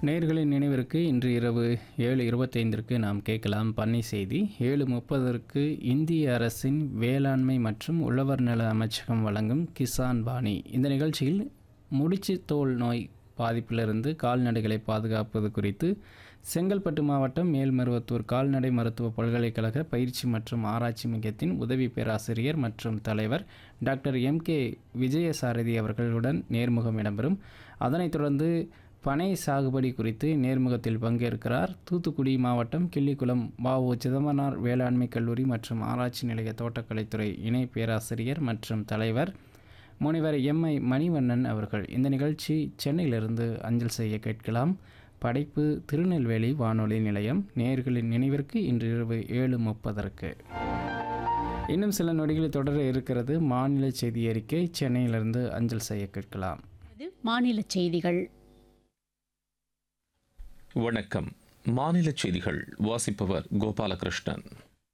நேயர்களின் நினைவிற்கு இன்று இரவு ஏழு இருபத்தைந்திற்கு நாம் கேட்கலாம் பண்ணை செய்தி ஏழு முப்பதற்கு இந்திய அரசின் வேளாண்மை மற்றும் உழவர் நல அமைச்சகம் வழங்கும் கிசான் பாணி இந்த நிகழ்ச்சியில் முடிச்சு தோல் நோய் பாதிப்பிலிருந்து கால்நடைகளை பாதுகாப்பது குறித்து செங்கல்பட்டு மாவட்டம் மேல்மருவத்தூர் கால்நடை மருத்துவ பல்கலைக்கழக பயிற்சி மற்றும் ஆராய்ச்சி மையத்தின் உதவி பேராசிரியர் மற்றும் தலைவர் டாக்டர் எம் கே விஜயசாரதி அவர்களுடன் நேர்முகம் இடம்பெறும் அதனைத் தொடர்ந்து பனை சாகுபடி குறித்து நேர்முகத்தில் பங்கேற்கிறார் தூத்துக்குடி மாவட்டம் கிள்ளிக்குளம் வஉ சிதம்பரனார் வேளாண்மை கல்லூரி மற்றும் ஆராய்ச்சி நிலைய தோட்டக்கலைத்துறை இணை பேராசிரியர் மற்றும் தலைவர் முனைவர் எம் ஐ மணிவண்ணன் அவர்கள் இந்த நிகழ்ச்சி சென்னையிலிருந்து அஞ்சல் செய்ய கேட்கலாம் படைப்பு திருநெல்வேலி வானொலி நிலையம் நேயர்களின் நினைவிற்கு இன்று இரவு ஏழு முப்பதற்கு இன்னும் சில நொடிகளில் தொடர இருக்கிறது மாநில செய்தி அறிக்கை சென்னையிலிருந்து அஞ்சல் செய்ய கேட்கலாம் இது மாநில செய்திகள் வணக்கம் மாநில செய்திகள் வாசிப்பவர் கோபாலகிருஷ்ணன்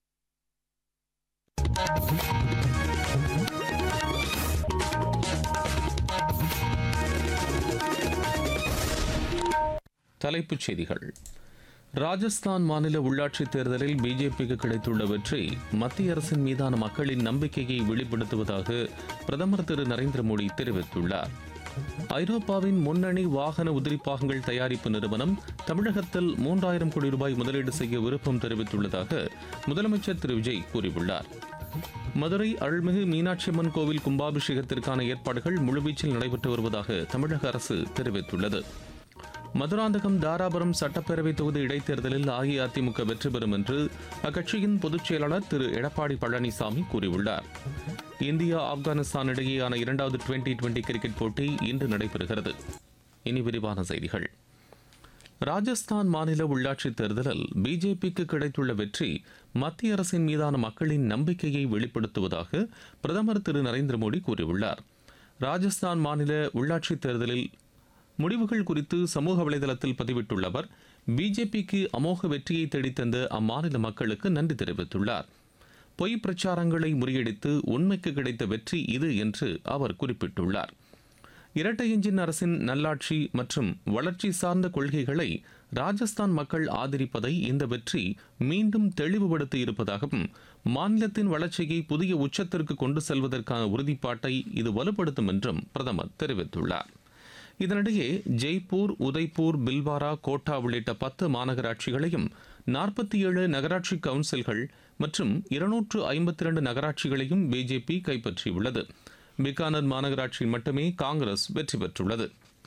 தலைப்புச் செய்திகள் ராஜஸ்தான் மாநில உள்ளாட்சித் தேர்தலில் பிஜேபிக்கு கிடைத்துள்ள வெற்றி மத்திய அரசின் மீதான மக்களின் நம்பிக்கையை வெளிப்படுத்துவதாக பிரதமர் திரு நரேந்திர மோடி தெரிவித்துள்ளார் ஐரோப்பாவின் முன்னணி வாகன உதிரிப்பாகங்கள் தயாரிப்பு நிறுவனம் தமிழகத்தில் மூன்றாயிரம் கோடி ரூபாய் முதலீடு செய்ய விருப்பம் தெரிவித்துள்ளதாக முதலமைச்சர் திரு விஜய் கூறியுள்ளார் மதுரை அருள்மிகு மீனாட்சியம்மன் கோவில் கும்பாபிஷேகத்திற்கான ஏற்பாடுகள் முழுவீச்சில் நடைபெற்று வருவதாக தமிழக அரசு தெரிவித்துள்ளது மதுராந்தகம் தாராபுரம் சட்டப்பேரவை தொகுதி இடைத்தேர்தலில் அஇஅதிமுக வெற்றி பெறும் என்று அக்கட்சியின் பொதுச் செயலாளர் திரு எடப்பாடி பழனிசாமி கூறியுள்ளார் இந்தியா ஆப்கானிஸ்தான் இடையேயான இரண்டாவது டுவெண்டி டுவெண்டி கிரிக்கெட் போட்டி இன்று நடைபெறுகிறது இனி விரிவான செய்திகள் ராஜஸ்தான் மாநில உள்ளாட்சித் தேர்தலில் பிஜேபிக்கு கிடைத்துள்ள வெற்றி மத்திய அரசின் மீதான மக்களின் நம்பிக்கையை வெளிப்படுத்துவதாக பிரதமர் திரு நரேந்திர மோடி கூறியுள்ளார் ராஜஸ்தான் மாநில உள்ளாட்சித் தேர்தலில் முடிவுகள் குறித்து சமூக வலைதளத்தில் பதிவிட்டுள்ள அவர் பிஜேபிக்கு அமோக வெற்றியை தேடித்தந்த அம்மாநில மக்களுக்கு நன்றி தெரிவித்துள்ளார் பொய் பிரச்சாரங்களை முறியடித்து உண்மைக்கு கிடைத்த வெற்றி இது என்று அவர் குறிப்பிட்டுள்ளார் இரட்டை எஞ்சின் அரசின் நல்லாட்சி மற்றும் வளர்ச்சி சார்ந்த கொள்கைகளை ராஜஸ்தான் மக்கள் ஆதரிப்பதை இந்த வெற்றி மீண்டும் தெளிவுபடுத்தி இருப்பதாகவும் மாநிலத்தின் வளர்ச்சியை புதிய உச்சத்திற்கு கொண்டு செல்வதற்கான உறுதிப்பாட்டை இது வலுப்படுத்தும் என்றும் பிரதமர் தெரிவித்துள்ளார் இதனிடையே ஜெய்ப்பூர் உதய்பூர் பில்வாரா கோட்டா உள்ளிட்ட பத்து மாநகராட்சிகளையும் நாற்பத்தி ஏழு நகராட்சி கவுன்சில்கள் மற்றும் இருநூற்று ஐம்பத்தி இரண்டு நகராட்சிகளையும் பிஜேபி கைப்பற்றியுள்ளது பிகானர் மாநகராட்சியில் மட்டுமே காங்கிரஸ் வெற்றி பெற்றுள்ளது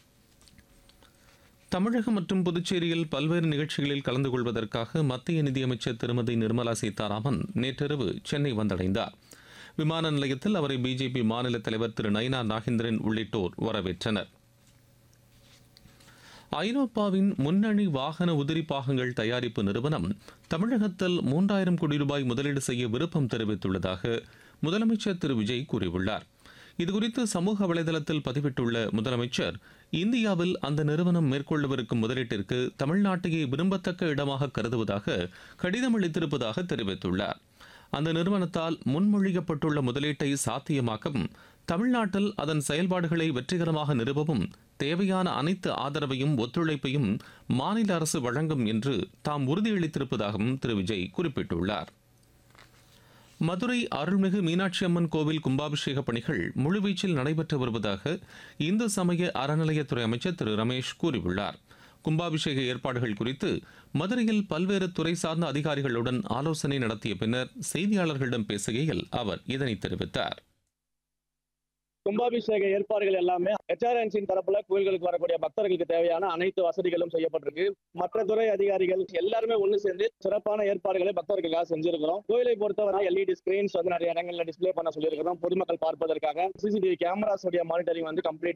தமிழகம் மற்றும் புதுச்சேரியில் பல்வேறு நிகழ்ச்சிகளில் கலந்து கொள்வதற்காக மத்திய நிதியமைச்சர் திருமதி நிர்மலா சீதாராமன் நேற்றிரவு சென்னை வந்தடைந்தார் விமான நிலையத்தில் அவரை பிஜேபி மாநில தலைவர் திரு நயினா நாகேந்திரன் உள்ளிட்டோர் வரவேற்றனர் ஐரோப்பாவின் முன்னணி வாகன உதிரி பாகங்கள் தயாரிப்பு நிறுவனம் தமிழகத்தில் மூன்றாயிரம் கோடி ரூபாய் முதலீடு செய்ய விருப்பம் தெரிவித்துள்ளதாக முதலமைச்சர் திரு விஜய் கூறியுள்ளார் இதுகுறித்து சமூக வலைதளத்தில் பதிவிட்டுள்ள முதலமைச்சர் இந்தியாவில் அந்த நிறுவனம் மேற்கொள்ளவிருக்கும் முதலீட்டிற்கு தமிழ்நாட்டையே விரும்பத்தக்க இடமாக கருதுவதாக கடிதம் அளித்திருப்பதாக தெரிவித்துள்ளார் அந்த நிறுவனத்தால் முன்மொழியப்பட்டுள்ள முதலீட்டை சாத்தியமாக்கவும் தமிழ்நாட்டில் அதன் செயல்பாடுகளை வெற்றிகரமாக நிறுவவும் தேவையான அனைத்து ஆதரவையும் ஒத்துழைப்பையும் மாநில அரசு வழங்கும் என்று தாம் உறுதியளித்திருப்பதாகவும் திரு விஜய் குறிப்பிட்டுள்ளார் மதுரை அருள்மிகு மீனாட்சி அம்மன் கோவில் கும்பாபிஷேக பணிகள் முழுவீச்சில் நடைபெற்று வருவதாக இந்து சமய அறநிலையத்துறை அமைச்சர் திரு ரமேஷ் கூறியுள்ளார் கும்பாபிஷேக ஏற்பாடுகள் குறித்து மதுரையில் பல்வேறு துறை சார்ந்த அதிகாரிகளுடன் ஆலோசனை நடத்திய பின்னர் செய்தியாளர்களிடம் பேசுகையில் அவர் இதனை தெரிவித்தார் கும்பாபிஷேக ஏற்பாடுகள் எல்லாமே ஹெச்ஆர்என்சியின் தரப்புல கோயில்களுக்கு வரக்கூடிய பக்தர்களுக்கு தேவையான அனைத்து வசதிகளும் செய்யப்பட்டிருக்கு மற்ற துறை அதிகாரிகள் எல்லாருமே ஒண்ணு சேர்ந்து சிறப்பான ஏற்பாடுகளை பக்தர்களுக்காக செஞ்சிருக்கிறோம் கோயிலை பொறுத்தவரை எல்இடி ஸ்கிரீன்ஸ் வந்து நிறைய இடங்கள்ல டிஸ்ப்ளே பண்ண சொல்லியிருக்கிறோம் பொதுமக்கள் பார்ப்பதற்காக சிசிடிவி கேமராஸ் உடைய மானிட்டரிங் வந்து கம்ப்ளீட்